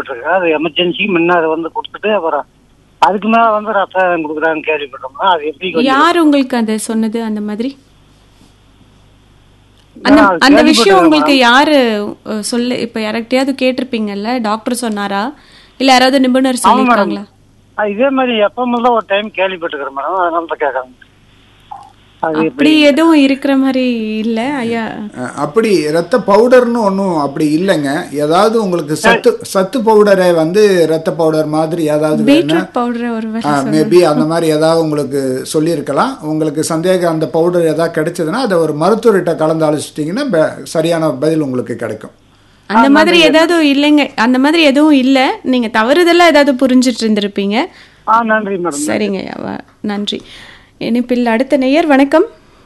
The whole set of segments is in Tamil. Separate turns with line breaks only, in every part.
கேள்விப்பட்டிருக்கேன் அது எமர்ஜென்சி முன்ன அதை வந்து கொடுத்துட்டு அப்புறம் அதுக்கு மேல வந்து ரத்தம் கொடுக்குறாங்கன்னு கேள்விப்பட்டோம்னா அது எப்படி கொஞ்சம்
யார் உங்களுக்கு அதை சொன்னது அந்த மாதிரி அந்த
நான் அது
அந்த விஷயம்
கேள்விப்பட்டிருக்கேன்
உங்களுக்கு யாரு அஹ், சொல்ல இப்ப யார்கிட்டயாவது கேட்டிருப்பீங்கல்ல டாக்டர் சொன்னாரா இல்ல யாராவது நிபுணர்
ஆமா மேடம்
சொல்லிருக்காங்களா
இதே மாதிரி எப்பவும் தான் ஒரு டைம் கேள்விப்பட்டிருக்கிறேன் மேடம் அதனால தான் கேட்கறேன் அது எப்படி
அப்படி எதுவும் இருக்கிற மாதிரி இல்ல ஐயா
அஹ், அப்படி ரத்த பவுடர்னு ஒன்றும் அப்படி இல்லைங்க ஏதாவது உங்களுக்கு சத்து சத்து பவுடரை வந்து ரத்த பவுடர் மாதிரி ஏதாவது வேணும்
பீட்ரூட் பவுடர் ஒரு வேளை
மேபி அந்த மாதிரி ஏதாவது உங்களுக்கு சொல்லியிருக்கலாம் உங்களுக்கு சந்தேகம் அந்த பவுடர் ஏதாவது கிடைச்சதுன்னா அதை ஒரு மருத்துவர்கிட்ட கலந்து ஆலோசிச்சிட்டிங்கன்னா பெ- சரியான பதில் உங்களுக்கு கிடைக்கும்
அந்த மாதிரி ஏதாவது இல்லைங்க அந்த மாதிரி எதுவும் இல்ல நீங்க தவறுதலா ஏதாவது புரிஞ்சிட்டு இருந்திருப்பீங்க
ஆ நன்றி மேடம்
சரிங்க ஐயா வ- நன்றி இனிப்பில் அடுத்த நேயர் வணக்கம்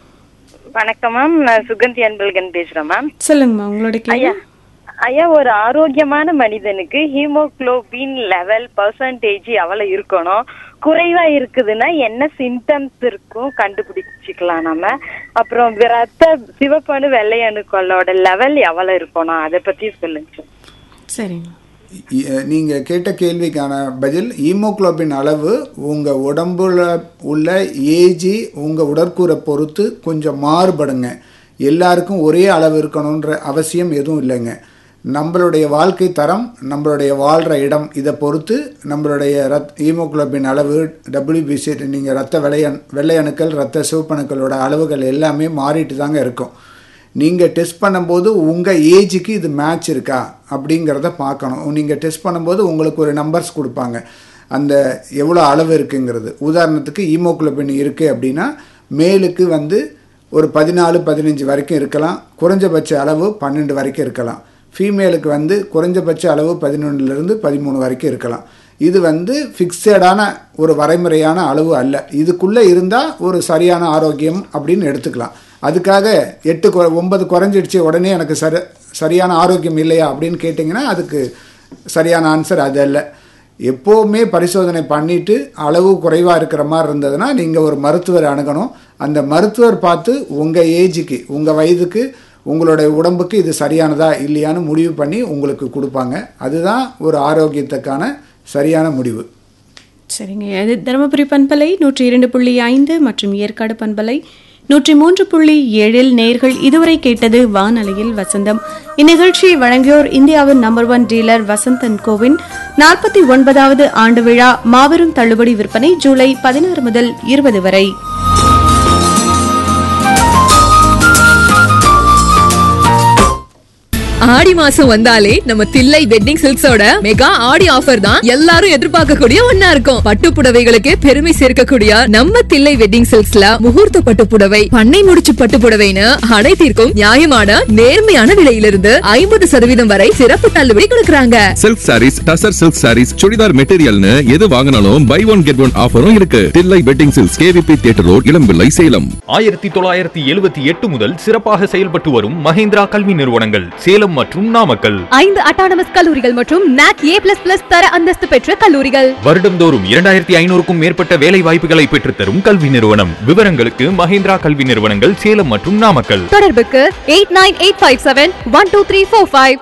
வணக்கம் மேம் நான் சுகந்தி அன்பழகன் பேசுறேன் மேம்
சொல்லுங்கம்மா உங்களோட கேள்வி
ஐயா ஐயா ஒரு ஆரோக்கியமான மனிதனுக்கு ஹீமோகுளோபின் லெவல் பர்சன்டேஜ் எவ்வளவு இருக்கணும் குறைவா இருக்குதுன்னா என்ன சிம்டம்ஸ் இருக்கும் கண்டுபிடிச்சிக்கலாம் நம்ம அப்புறம் ரத்த சிவப்பணு வெள்ளை அணுக்களோட லெவல் எவ்வளவு இருக்கணும் அதை பத்தி சொல்லுங்க சார்
சரிங்க
இ- நீங்க கேட்ட கேள்விக்கான பதில் ஈமோகுளோபின் அளவு உங்க உடம்புல உள்ள ஏஜி உங்க உடற்கூறை பொறுத்து கொஞ்சம் மாறுபடுங்க எல்லாருக்கும் ஒரே அளவு இருக்கணுன்ற அவசியம் எதுவும் இல்லைங்க நம்மளுடைய வாழ்க்கை தரம் நம்மளுடைய வாழ்கிற இடம் இதை பொறுத்து நம்மளுடைய ரத் ஈமோகுளோபின் அளவு டபிள்யூபிசி நீங்கள் ரத்த வெள்ளையண் வெள்ளை அணுக்கள் ரத்த சிவப்பணுக்களோட அளவுகள் எல்லாமே மாறிட்டு தாங்க இருக்கும் நீங்கள் டெஸ்ட் பண்ணும்போது உங்கள் ஏஜுக்கு இது மேட்ச் இருக்கா அப்படிங்கிறத பார்க்கணும் நீங்கள் டெஸ்ட் பண்ணும்போது உங்களுக்கு ஒரு நம்பர்ஸ் கொடுப்பாங்க அந்த எவ்வளோ அளவு இருக்குங்கிறது உதாரணத்துக்கு ஈமோகுளோபின் இருக்குது அப்படின்னா மேலுக்கு வந்து ஒரு பதினாலு பதினஞ்சு வரைக்கும் இருக்கலாம் குறைஞ்சபட்ச அளவு பன்னெண்டு வரைக்கும் இருக்கலாம் ஃபீமேலுக்கு வந்து குறைஞ்சபட்ச அளவு பதினொன்றுலேருந்து பதிமூணு வரைக்கும் இருக்கலாம் இது வந்து ஃபிக்ஸடான ஒரு வரைமுறையான அளவு அல்ல இதுக்குள்ளே இருந்தால் ஒரு சரியான ஆரோக்கியம் அப்படின்னு எடுத்துக்கலாம் அதுக்காக எட்டு குறை ஒன்பது குறைஞ்சிடுச்சு உடனே எனக்கு சரி சரியான ஆரோக்கியம் இல்லையா அப்படின்னு கேட்டிங்கன்னா அதுக்கு சரியான ஆன்சர் அது அல்ல எப்போவுமே பரிசோதனை பண்ணிட்டு அளவு குறைவாக இருக்கிற மாதிரி இருந்ததுன்னா நீங்கள் ஒரு மருத்துவர் அணுகணும் அந்த மருத்துவர் பார்த்து உங்கள் ஏஜுக்கு உங்கள் வயதுக்கு உங்களுடைய உடம்புக்கு இது சரியானதா இல்லையான்னு முடிவு பண்ணி உங்களுக்கு கொடுப்பாங்க அதுதான் ஒரு ஆரோக்கியத்துக்கான சரியான முடிவு
சரிங்க அது தருமபுரி பண்பலை நூற்றி இரண்டு புள்ளி ஐந்து மற்றும் ஏற்காடு பண்பலை நூற்றி மூன்று புள்ளி ஏழில் நேர்கள் இதுவரை கேட்டது வானொலியில் வசந்தம் இந்நிகழ்ச்சியை வழங்கியோர் இந்தியாவின் நம்பர் ஒன் டீலர் வசந்தன் கோவின் நாற்பத்தி ஒன்பதாவது ஆண்டு விழா மாபெரும் தள்ளுபடி விற்பனை ஜூலை பதினாறு முதல் இருபது வரை
ஆடி மாசம் வந்தாலே நம்ம தில்லை வெட்டிங் சில்க்ஸோட மெகா ஆடி ஆஃபர் தான் எல்லாரும் எதிர்பார்க்கக்கூடிய ஒன்னா இருக்கும் பட்டு புடவைகளுக்கு பெருமை சேர்க்கக்கூடிய நம்ம தில்லை வெட்டிங் சில்க்ஸ்ல முகூர்த்த பட்டு புடவை பண்ணை முடிச்சு பட்டு புடவைன்னு அனைத்திற்கும் நியாயமான நேர்மையான விலையிலிருந்து ஐம்பது சதவீதம் வரை சிறப்பு தள்ளுபடி கொடுக்கறாங்க
silk saris tussar silk saris churidar மெட்டீரியல்னு எது வாங்கினாலும் பை ஒன் கெட் ஒன் ஆஃபரும் இருக்கு Thillai wedding silks KVP theatre road Elampillai Salem
ஆயிரத்தி தொள்ளாயிரத்தி எழுபத்தி எட்டு முதல் சிறப்பாக செயல்பட்டு வரும் மஹேந்திரா கல்வி நிறுவனங்கள் சேலம் மற்றும் நாமக்கல்
ஐந்து அட்டானமஸ் கல்லூரிகள் மற்றும் நாக் ஏ பிளஸ் பிளஸ் தர அந்தஸ்து பெற்ற கல்லூரிகள்
வருடந்தோறும் இரண்டாயிரத்தி ஐநூறுக்கும் மேற்பட்ட வேலை வாய்ப்புகளை பெற்றுத்தரும் கல்வி நிறுவனம் விவரங்களுக்கு மஹேந்திரா கல்வி நிறுவனங்கள் சேலம் மற்றும் நாமக்கல்
தொடர்புக்கு eight nine eight five seven one two three four five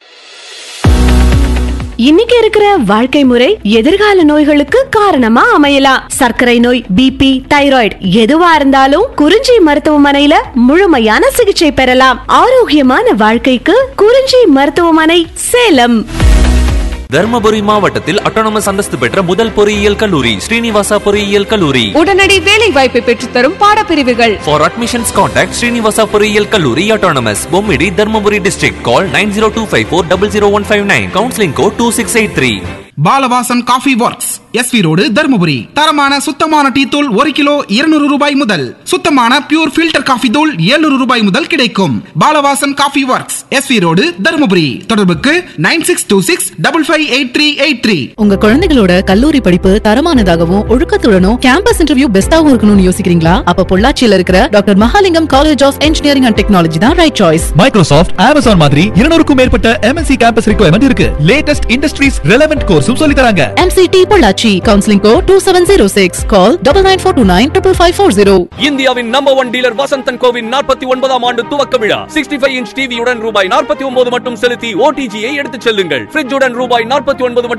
இன்னைக்கு இருக்கிற வாழ்க்கை முறை எதிர்கால நோய்களுக்கு காரணமா அமையலாம் சர்க்கரை நோய் பிபி தைராய்டு எதுவா இருந்தாலும் குறிஞ்சி மருத்துவமனையில முழுமையான சிகிச்சை பெறலாம் ஆரோக்கியமான வாழ்க்கைக்கு குறிஞ்சி மருத்துவமனை சேலம்
தர்மபுரி மாவட்டத்தில் அட்டானமஸ் அந்தஸ்து பெற்ற முதல் பொறியியல் கல்லூரி ஸ்ரீனிவாசா பொறியியல் கல்லூரி
உடனடி வேலை வாய்ப்பை பெற்றுத்தரும் பாடப்பிரிவுகள்
ஃபார் அட்மிஷன்ஸ் கான்டாக்ட் ஸ்ரீனிவாசா பொறியியல் கல்லூரி autonomous Bommidi Dharmapuri district call nine zero two five four double zero one five nine counselling code two six eight three
Balavasan coffee works SV road Dharmapuri தரமான சுத்தமான டீ தூள் ஒரு கிலோ இருநூறு ரூபாய் முதல் சுத்தமான பியூர் ஃபில்டர் காஃபி தூள் 700 ரூபாய் முதல் கிடைக்கும் Balavasan coffee works SV road Dharmapuri தொடர்புக்கு nine six two six double five eight three eight three
உங்க குழந்தைகளோட கல்லூரி படிப்பு தரமானதாகவும் ஒழுக்கத்துடனும் கேம்பஸ் இன்டர்வியூ பெஸ்டாவும் இருக்கணும்னு யோசிக்கிறீங்களா அப்ப பொள்ளாச்சியில இருக்கிற doctor Mahalingam college of engineering and technology தான் ரைட் சாய்ஸ்
மைக்ரோசாஃப்ட் அமேசான் மாதிரி இருநூறுக்கும் மேற்பட்ட எம்என்சி கேம்பஸ் ரிக்வயர்மெண்ட் இருக்கு லேட்டஸ்ட் இண்டஸ்ட்ரீஸ் ரெலவென்ட் கோர்ஸும் சொல்லி தராங்க
MCT Pollachi counselling code two seven zero six call double nine four two nine triple five four zero
இந்தியாவின் நம்பர் ஒன் டீலர் வசந்தன் கோவின் நாற்பத்தி ஒன்பதாம் ஆண்டு துவக்க விழா சிக்ஸ்டி ஃபைவ் இன்ச் டிவியுடன் ரூபாய் நாற்பத்தி ஒன்பது மட்டும் செலுத்தி ஓடிஜியை எடுத்துச் செல்லுங்கள் ஃபிரிட்ஜுடன் ரூபாய் நாற்பத்தி ஒன்பது மட்டும்